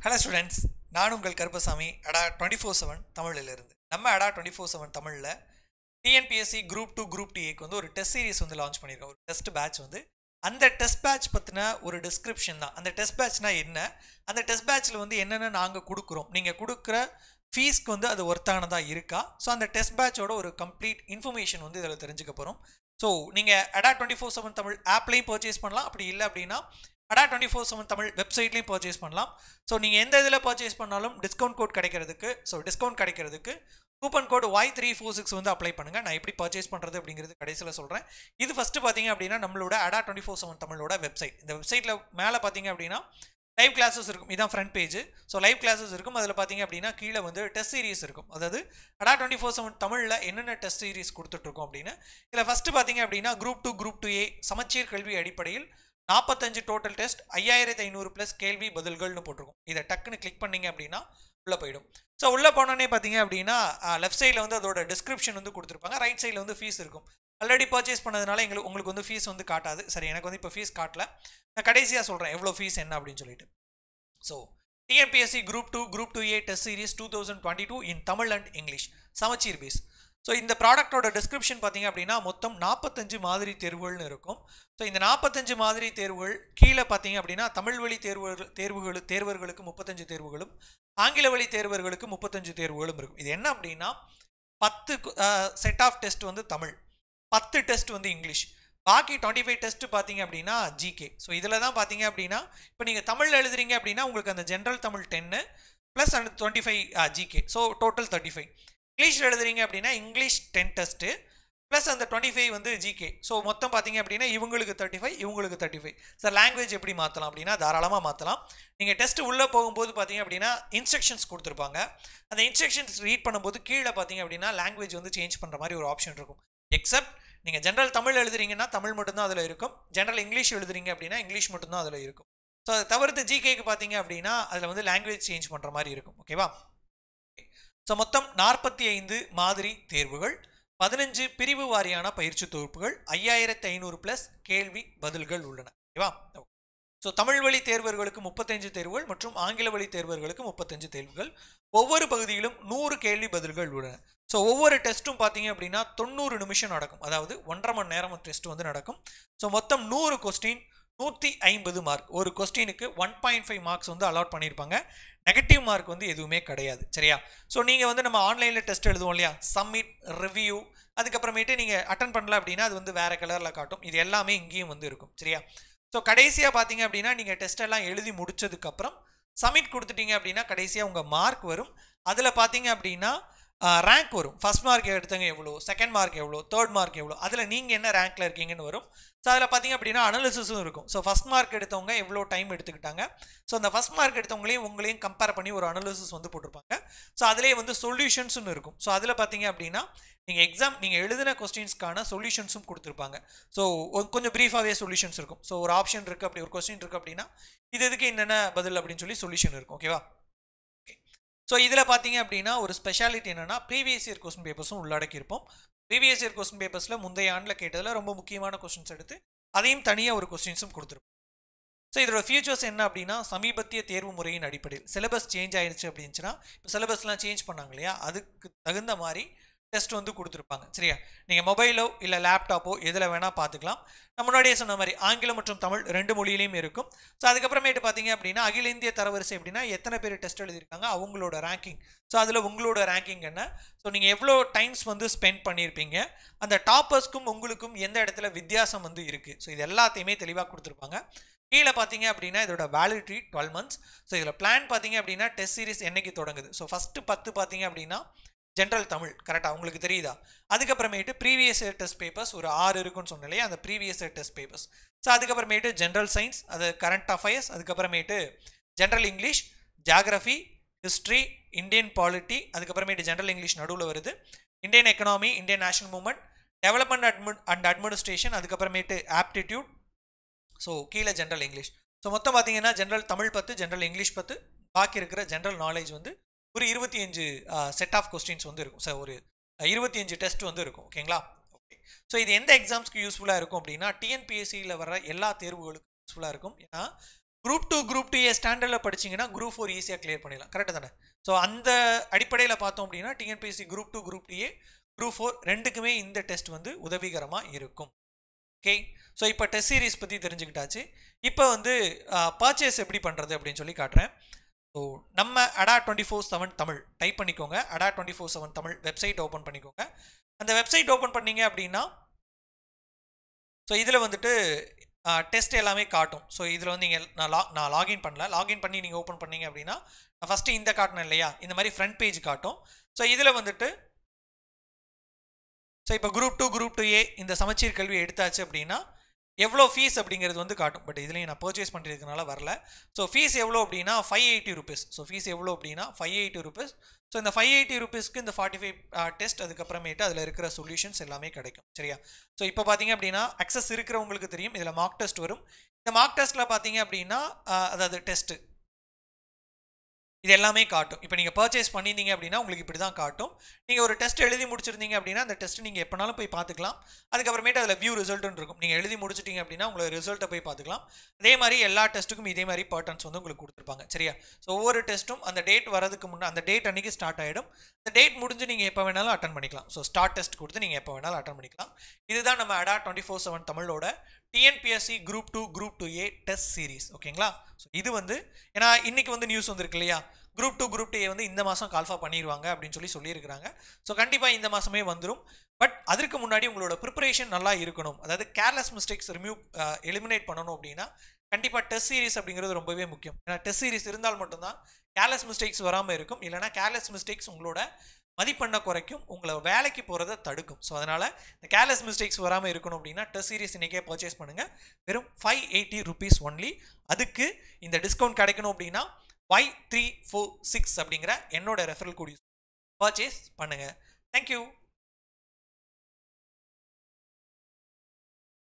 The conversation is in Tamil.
ஹலோ ஸ்டூடெண்ட்ஸ் நான் உங்கள் கருப்பசாமி அடா டுவெண்ட்டி ஃபோர் செவன் தமிழிலிருந்து நம்ம அடா டுவெண்ட்டி ஃபோர் செவன் தமிழில் டிஎன்பிஎஸ்சி குரூப் டூ குரூப் டிஏக்கு வந்து ஒரு டெஸ்ட் சீரிஸ் வந்து லான்ச் பண்ணியிருக்கோம் ஒரு டெஸ்ட் பேட்ச் வந்து அந்த டெஸ்ட் பேட்ச் பற்றின ஒரு டிஸ்கிரிப்ஷன் தான் அந்த டெஸ்ட் பேட்ச்னா என்ன அந்த டெஸ்ட் பேட்ச்சில் வந்து என்னென்ன நாங்கள் கொடுக்குறோம் நீங்கள் கொடுக்குற ஃபீஸ்க்கு வந்து அது ஒர்த்தானதாக இருக்கா ஸோ அந்த டெஸ்ட் பேட்சோட ஒரு கம்ப்ளீட் இன்ஃபர்மேஷன் வந்து இதில் தெரிஞ்சுக்க போகிறோம் ஸோ நீங்கள் Adda twenty four seven Tamil ஆப்லேயும் பர்ச்சேஸ் பண்ணலாம் அப்படி இல்லை அப்படின்னா Adda twenty four seven Tamil வெப்சைட்லேயும் பர்ச்சேஸ் பண்ணலாம் ஸோ நீங்கள் எந்த இதில் பர்ச்சேஸ் பண்ணாலும் டிஸ்கவுண்ட் கோட் கிடைக்கிறதுக்கு ஸோ டிஸ்கவுண்ட் கிடைக்கிறதுக்கு coupon code Y three four six வந்து அப்ளை பண்ணுங்கள் நான் எப்படி பர்ச்சேஸ் பண்ணுறது அப்படிங்கிறது கடைசியில் சொல்கிறேன் இது ஃபஸ்ட்டு பார்த்தீங்க அப்படின்னா நம்மளோட அடா டுவெண்ட்டி ஃபோர் செவன் தமிழோட வெப்சைட் இந்த வெப்சைட்டில் மேலே பார்த்தீங்க அப்படின்னா லைவ் கிளாஸஸ் இருக்கும் இதான் front page so live classes இருக்கும் அதில் பார்த்தீங்க அப்படின்னா கீழே வந்து டெஸ்ட் சீரிஸ் இருக்கும் அதாவது அடா டுவெண்ட்டி ஃபோர் செவன் தமிழில் என்னென்ன டெஸ்ட் சீரிஸ் கொடுத்துட்ருக்கோம் அப்படின்னு இதில் ஃபஸ்ட்டு பார்த்தீங்க அப்படின்னா group two group two A சமச்சீர் கல்வி அடிப்படையில் நாற்பத்தஞ்சு டோட்டல் டெஸ்ட் ஐயாயிரத்தி ஐநூறு ப்ளஸ் கேள்வி பதில்கள்னு போட்டிருக்கும் இதை டக்குன்னு கிளிக் பண்ணீங்க அப்படின்னா உள்ளே போயிடும் ஸோ உள்ளே போனோடனே பார்த்தீங்க அப்படின்னா லெஃப்ட் சைடில் வந்து அதோட டிஸ்கிரிப்ஷன் வந்து கொடுத்துருப்பாங்க ரைட் சைடில் வந்து ஃபீஸ் இருக்கும் ஆல்ரெடி பர்ச்சேஸ் பண்ணதுனால எங்களுக்கு உங்களுக்கு வந்து ஃபீஸ் வந்து காட்டாது சரி எனக்கு வந்து இப்போ ஃபீஸ் காட்டல நான் கடைசியாக சொல்கிறேன் எவ்வளோ ஃபீஸ் என்ன அப்படின்னு சொல்லிட்டு so TNPSC group two group two A test series two thousand twenty two in Tamil and English சமச்சீர் பேஸ் ஸோ இந்த ப்ராடக்டோட டிஸ்கிரிப்ஷன் பார்த்தீங்க அப்படின்னா மொத்தம் நாற்பத்தஞ்சு மாதிரி தேர்வுகள்னு இருக்கும் ஸோ இந்த நாற்பத்தஞ்சு மாதிரி தேர்வுகள் கீழே பார்த்தீங்க அப்படின்னா தமிழ் வழி தேர்வு தேர்வுகள் தேர்வர்களுக்கு முப்பத்தஞ்சு தேர்வுகளும் ஆங்கில வழி தேர்வர்களுக்கு முப்பத்தஞ்சு தேர்வுகளும் இருக்கும் இது என்ன அப்படின்னா பத்து செட் ஆஃப் டெஸ்ட் வந்து தமிழ் பத்து டெஸ்ட் வந்து இங்கிலீஷ் பாக்கி டுவெண்ட்டி ஃபைவ் டெஸ்ட் பார்த்தீங்க அப்படின்னா ஜிகே ஸோ இதில் தான் பார்த்தீங்க அப்படின்னா இப்போ நீங்கள் தமிழ் எழுதுறீங்க அப்படின்னா உங்களுக்கு அந்த ஜென்ரல் தமிழ் டென்னு ப்ளஸ் அந்த twenty five GK so total thirty five English எழுதுறீங்க அப்படின்னா இங்கிலீஷ் டென் டெஸ்ட்டு ப்ளஸ் அந்த டுவெண்ட்டி ஃபைவ் வந்து ஜிகே ஸோ மொத்தம் பார்த்தீங்க அப்படின்னா இவங்களுக்கு தேர்ட்டி ஃபைவ் இவங்களுக்கு தேர்ட்டி ஃபைவ் சார் லாங்குவேஜ் எப்படி மாற்றலாம் அப்படின்னா தாராளமாக மாற்றலாம் நீங்கள் டெஸ்ட் உள்ளே போகும்போது பார்த்தீங்க அப்படின்னா இன்ஸ்ட்ரக்ஷன்ஸ் கொடுத்துருப்பாங்க அந்த இன்ஸ்ட்ரக்ஷன்ஸ் ரீட் பண்ணும்போது கீழே பார்த்தீங்க அப்படின்னா லாங்குவேஜ் வந்து சேஞ்ச் பண்ணுற மாதிரி ஒரு ஆப்ஷன் இருக்கும் எக்ஸப்ட் நீங்கள் ஜென்ரல் தமிழ் எழுதுறீங்கன்னா தமிழ் மட்டும்தான் அதில் இருக்கும் ஜென்ரல் இங்கிலீஷ் எழுதுறீங்க அப்படின்னா இங்கிலீஷ் மட்டும்தான் அதில் இருக்கும் ஸோ அதை தவிர்த்து ஜிகேக்கு பார்த்தீங்க அப்படின்னா அதில் வந்து லாங்குவேஜ் சேஞ்ச் பண்ணுற மாதிரி இருக்கும் ஓகேவா ஸோ மொத்தம் நாற்பத்தி ஐந்து மாதிரி தேர்வுகள் பதினஞ்சு பிரிவு வாரியான பயிற்சி தொகுப்புகள் ஐயாயிரத்தி ஐநூறு ப்ளஸ் கேள்வி பதில்கள் உள்ளன ஓகேவா ஸோ தமிழ் வழி தேர்வர்களுக்கு முப்பத்தஞ்சு தேர்வுகள் மற்றும் ஆங்கில வழி தேர்வர்களுக்கு முப்பத்தஞ்சு தேர்வுகள் ஒவ்வொரு பகுதியிலும் நூறு கேள்வி பதில்கள் உள்ளன ஸோ ஒவ்வொரு டெஸ்ட்டும் பார்த்தீங்க அப்படின்னா தொண்ணூறு நிமிஷம் நடக்கும் அதாவது ஒன்றரை மணி நேரம் டெஸ்ட் வந்து நடக்கும் ஸோ மொத்தம் நூறு கொஸ்டின் நூற்றி ஐம்பது மார்க் ஒரு கொஸ்டினுக்கு ஒன் பாயிண்ட் ஃபைவ் மார்க்ஸ் வந்து அலாட் பண்ணியிருப்பாங்க நெகட்டிவ் மார்க் வந்து எதுவுமே கிடையாது சரியா ஸோ நீங்கள் வந்து நம்ம ஆன்லைனில் டெஸ்ட் எழுதுவோம் இல்லையா சப்மிட் ரிவ்யூ அதுக்கப்புறமேட்டு நீங்கள் அட்டன் பண்ணல அப்படின்னா அது வந்து வேறு கலரில் காட்டும் இது எல்லாமே இங்கேயும் வந்து இருக்கும் சரியா ஸோ கடைசியாக பார்த்தீங்க அப்படின்னா நீங்கள் டெஸ்ட் எல்லாம் எழுதி முடிச்சதுக்கப்புறம் சப்மிட் கொடுத்துட்டீங்க அப்படின்னா கடைசியாக உங்கள் மார்க் வரும் அதில் பார்த்தீங்க அப்படின்னா ரேங்க் வரும் ஃபஸ்ட் மார்க் எடுத்தவங்க எவ்வளோ செகண்ட் மார்க் எவ்வளோ தேர்ட் மார்க் எவ்வளோ அதில் நீங்கள் என்ன ரேங்க்கில் இருக்கீங்கன்னு வரும் ஸோ அதில் பார்த்தீங்க அப்படின்னா அனாலிசிஸும் இருக்கும் ஸோ ஃபஸ்ட் மார்க் எடுத்தவங்க எவ்வளோ டைம் எடுத்துக்கிட்டாங்க ஸோ அந்த ஃபஸ்ட் மார்க் எடுத்தவங்களையும் உங்களையும் கம்பேர் பண்ணி ஒரு அனாலிசிஸ் வந்து போட்டிருப்பாங்க ஸோ அதிலே வந்து சொல்யூஷன்ஸும் இருக்கும் ஸோ அதில் பார்த்தீங்க அப்படின்னா நீங்கள் எக்ஸாம் நீங்கள் எழுதின கொஸ்டின்ஸ்க்கான சொல்யூஷன்ஸும் கொடுத்துருப்பாங்க ஸோ கொஞ்சம் ப்ரீஃபாகவே சொல்யூஷன்ஸ் இருக்கும் ஸோ ஒரு ஆப்ஷன் இருக்குது அப்படி ஒரு கொஸ்டின் இருக்குது அப்படின்னா இது எதுக்கு என்னென்ன பதில் அப்படின்னு சொல்லி சொல்யூஷன் இருக்கும் ஓகேவா ஸோ இதில் பார்த்தீங்க அப்படின்னா ஒரு ஸ்பெஷாலிட்டி என்னென்னா ப்ரீவியஸ் இயர் கொஸ்டின் பேப்பர்ஸும் உள்ளடக்கியிருப்போம் ப்ரீவியஸ் இயர் கொஸ்டின் பேப்பர்ஸில் முந்தைய ஆண்டில் கேட்டதில் ரொம்ப முக்கியமான கொஸ்டின்ஸ் எடுத்து அதையும் தனியாக ஒரு கொஸ்டின்ஸும் கொடுத்துருப்போம் ஸோ இதோட ஃபியூச்சர்ஸ் என்ன அப்படின்னா சமீபத்திய தேர்வு முறையின் அடிப்படையில் சிலபஸ் சேஞ்ச் ஆயிடுச்சு அப்படின்னுச்சுன்னா இப்போ சிலபஸ்லாம் சேஞ்ச் பண்ணாங்க இல்லையா அதுக்கு தகுந்த மாதிரி டெஸ்ட் வந்து கொடுத்துருப்பாங்க சரியா நீங்கள் மொபைலோ இல்லை லேப்டாப்போ எதில் வேணால் பார்த்துக்கலாம் நான் முன்னாடியே சொன்ன மாதிரி ஆங்கிலம் மற்றும் தமிழ் ரெண்டு மொழியிலையும் இருக்கும் ஸோ அதுக்கப்புறமேட்டு பார்த்தீங்க அப்படின்னா அகில இந்திய தரவரிசை அப்படின்னா எத்தனை பேர் டெஸ்ட் எழுதியிருக்காங்க அவங்களோட ரேங்கிங் ஸோ அதில் உங்களோட ரேங்கிங் என்ன ஸோ நீங்கள் எவ்வளோ டைம்ஸ் வந்து ஸ்பெண்ட் பண்ணியிருப்பீங்க அந்த டாப்பர்ஸ்க்கும் உங்களுக்கும் எந்த இடத்துல வித்தியாசம் வந்து இருக்குது ஸோ இது எல்லாத்தையுமே தெளிவாக கொடுத்துருப்பாங்க கீழே பார்த்தீங்க அப்படின்னா இதோட வேலிடிட்டி டுவெல் மந்த்ஸ் ஸோ இதில் பிளான் பார்த்தீங்க அப்படின்னா டெஸ்ட் சீரிஸ் என்னைக்கு தொடங்குது ஸோ ஃபஸ்ட்டு பத்து பார்த்தீங்க அப்படின்னா ஜென்ரல் தமிழ் கரெக்டாக உங்களுக்கு தெரியுதா அதுக்கப்புறமேட்டு ப்ரீவியஸ் இயர் டெஸ்ட் பேப்பர்ஸ் ஒரு ஆறு இருக்குன்னு சொன்னாலே அந்த previous year test papers so அதுக்கப்புறமேட்டு ஜென்ரல் சயின்ஸ் அது கரண்ட் அஃபயர்ஸ் அதுக்கப்புறமேட்டு general English geography history Indian polity அதுக்கப்புறமேட்டு ஜென்ரல் இங்கிலீஷ் நடுவில் வருது Indian economy Indian national movement development admin and administration அதுக்கப்புறமேட்டு ஆப்டிடியூட் ஸோ கீழே ஜென்ரல் இங்கிலீஷ் ஸோ மொத்தம் பார்த்தீங்கன்னா ஜென்ரல் தமிழ் பத்து ஜென்ரல் இங்கிலீஷ் பத்து பாக்கி இருக்கிற ஜென்ரல் நாலேஜ் வந்து ஒரு இருபத்தி அஞ்சு செட் ஆஃப் கொஸ்டின்ஸ் வந்து இருக்கும் சார் ஒரு இருபத்தி அஞ்சு டெஸ்ட் வந்து இருக்கும் ஓகேங்களா ஓகே ஸோ இது எந்த எக்ஸாம்ஸ்க்கு யூஸ்ஃபுல்லாக இருக்கும் அப்படின்னா டிஎன்பிஎஸ்சியில் வர எல்லா தேர்வுகளுக்கும் யூஸ்ஃபுல்லாக இருக்கும் ஏன்னா group two group two A ஸ்டாண்டர்டில் படிச்சீங்கன்னா குரூப் ஃபோர் ஈஸியாக கிளியர் பண்ணிடலாம் கரெக்டாக தானே ஸோ அந்த அடிப்படையில் பார்த்தோம் அப்படின்னா TNPSC group two group two A group four ரெண்டுக்குமே இந்த டெஸ்ட் வந்து உதவிகரமாக இருக்கும் ஓகே ஸோ இப்போ டெஸ்ட் சீரிஸ் பற்றி தெரிஞ்சுக்கிட்டாச்சு இப்போ வந்து பர்ச்சேஸ் எப்படி பண்ணுறது அப்படின்னு சொல்லி காட்டுறேன் ஸோ நம்ம Adda twenty four seven Tamil type பண்ணிக்கோங்க Adda twenty four seven Tamil website open பண்ணிக்கோங்க அந்த வெப்சைட் ஓப்பன் பண்ணீங்க அப்படின்னா ஸோ இதில் வந்துட்டு டெஸ்ட் எல்லாமே காட்டும் ஸோ இதில் வந்து நீங்கள் நான் லா நான் லாகின் பண்ணல லாகின் பண்ணி நீங்கள் ஓப்பன் பண்ணீங்க அப்படின்னா நான் ஃபஸ்ட்டு இந்த காட்டணும் இல்லையா இந்த மாதிரி ஃப்ரண்ட் பேஜ் காட்டும் ஸோ இதில் வந்துட்டு ஸோ இப்போ group two group two A இந்த சமச்சீர் கல்வி எடுத்தாச்சு அப்படின்னா எவ்வளோ ஃபீஸ் அப்படிங்கிறது வந்து காட்டும் பட் இதுலேயும் நான் பர்ச்சேஸ் பண்ணுறதுனால வரல ஸோ ஃபீஸ் எவ்வளோ அப்படின்னா five eighty rupees so fees எவ்வளோ அப்படின்னா ஃபைவ் எயிட்டி ருபீஸ் ஸோ இந்த ஃபைவ் எயிட்டி ருபீஸ்க்கு இந்த ஃபார்ட்டி ஃபைவ் டெஸ்ட் அதுக்கப்புறமேட்டு அதில் இருக்கிற சொல்யூஷன்ஸ் எல்லாமே கிடைக்கும் சரியா ஸோ இப்போ பார்த்தீங்க அப்படின்னா அக்சஸ் இருக்கிறவங்களுக்கு தெரியும் இதில் மார்க் டெஸ்ட் வரும் இந்த மார்க் டெஸ்ட்டில் பார்த்தீங்க அப்படின்னா அதாவது டெஸ்ட்டு இது எல்லாமே காட்டும் இப்போ நீங்கள் பர்ச்சேஸ் பண்ணியிருந்தீங்க அப்படின்னா உங்களுக்கு இப்படி தான் காட்டும் நீங்கள் ஒரு டெஸ்ட் எழுதி முடிச்சிருந்தீங்க அப்படின்னா அந்த டெஸ்ட் நீங்கள் எப்போனாலும் போய் பார்த்துக்கலாம் அதுக்கப்புறமேட்டு அதில் வியூ ரிசல்ட்னு இருக்கும் நீங்கள் எழுதி முடிச்சிட்டிங்க அப்படின்னா உங்களை ரிசல்ட்டை போய் பார்த்துக்கலாம் அதே மாதிரி எல்லா டெஸ்ட்டுக்கும் இதே மாதிரி பர்டன்ஸ் வந்து உங்களுக்கு கொடுத்துருப்பாங்க சரியா ஸோ ஒவ்வொரு டெஸ்ட்டும் அந்த டேட் வரதுக்கு முன்னே அந்த டேட் அன்றைக்கி ஸ்டார்ட் ஆகிடும் அந்த டேட் முடிஞ்சு நீங்கள் எப்போ வேணாலும் அட்டன் பண்ணிக்கலாம் ஸோ ஸ்டார்ட் டெஸ்ட் கொடுத்து நீங்கள் எப்போ வேணாலும் அட்டன் பண்ணிக்கலாம் இதுதான் நம்ம அடா டுவெண்ட்டி ஃபோர் செவன் தமிழோட TNPSC group two group two A test series ஓகேங்களா ஸோ இது வந்து ஏன்னா இன்னைக்கு வந்து நியூஸ் வந்திருக்கு இல்லையா குரூப் டூ குரூப் டூ வந்து இந்த மாதம் கால்ஃபா பண்ணிடுவாங்க அப்படின்னு சொல்லி சொல்லியிருக்கிறாங்க ஸோ கண்டிப்பாக இந்த மாதமே வந்துடும் பட் அதற்கு முன்னாடி உங்களோட ப்ரிப்பரேஷன் நல்லா இருக்கணும் அதாவது கேர்லெஸ் மிஸ்டேக்ஸ் ரிமூவ் எலிமினேட் பண்ணணும் அப்படின்னா கண்டிப்பாக டெஸ்ட் சீரிஸ் அப்படிங்கிறது ரொம்பவே முக்கியம் ஏன்னா டெஸ்ட் சீரிஸ் இருந்தால் மட்டும்தான் கேர்லெஸ் மிஸ்டேக்ஸ் வராமல் இருக்கும் இல்லைனா கேர்லெஸ் மிஸ்டேக்ஸ் உங்களோட மதிப்பெண்ணை குறைக்கும் உங்களை வேலைக்கு போகிறத தடுக்கும் ஸோ அதனால் இந்த கேர்லெஸ் மிஸ்டேக்ஸ் வராமல் இருக்கணும் அப்படின்னா டெஸ்ட் சீரிஸ் இன்றைக்கே பர்ச்சேஸ் பண்ணுங்கள் வெறும் ஃபைவ் எயிட்டி ருபீஸ் ஒன்லி அதுக்கு இந்த டிஸ்கவுண்ட் கிடைக்கணும் அப்படின்னா ஒய் த்ரீ ஃபோர் சிக்ஸ் அப்படிங்கிற என்னோட ரெஃபரல் கூடி பர்ச்சேஸ் பண்ணுங்கள் தேங்க்யூ